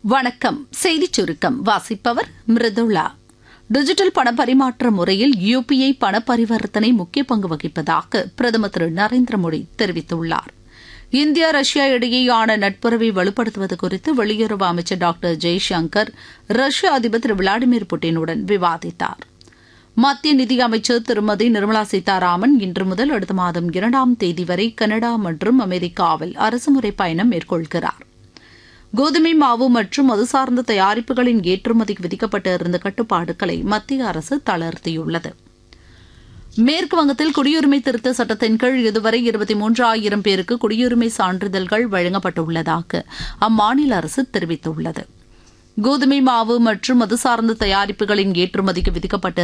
வணக்கம் செய்திச் சுருக்கம் வாசிப்பவர் மிருதுளா டிஜிட்டல் பண பரிமாற்ற முறையில் யுபிஐ பண பரிவர்த்தனை முக்கிய பங்கு வகிப்பதாக பிரதமர் திரு நரேந்திர மோடி தெரிவித்துள்ளார் இந்தியா ரஷ்யா இடையேயான நட்புறவை வலுப்படுத்துவது குறித்து வெளியுறவு அமைச்சர் டாக்டர் ஜெய்சங்கர் ரஷ்ய அதிபர் திரு விளாடிமிர் புட்டினுடன் விவாதித்தார் மத்திய நிதியமைச்சர் திருமதி நிர்மலா சீதாராமன் இன்று முதல் அடுத்த மாதம் இரண்டாம் தேதி வரை கனடா மற்றும் அமெரிக்காவில் அரசுமுறை பயணம் மேற்கொள்கிறார் கோதுமை மாவு மற்றும் அது சார்ந்த தயாரிப்புகளின் ஏற்றுமதிக்கு விதிக்கப்பட்டிருந்த கட்டுப்பாடுகளை மத்திய அரசு தளர்த்தியுள்ளது மேற்கு வங்கத்தில் குடியுரிமை திருத்த சட்டத்தின் கீழ் இதுவரை இருபத்தி மூன்றாயிரம் பேருக்கு குடியுரிமை சான்றிதழ்கள் வழங்கப்பட்டுள்ளதாக அம்மாநில அரசு தெரிவித்துள்ளது கோதுமை மாவு மற்றும் அது சார்ந்த தயாரிப்புகளின் ஏற்றுமதிக்கு விதிக்கப்பட்ட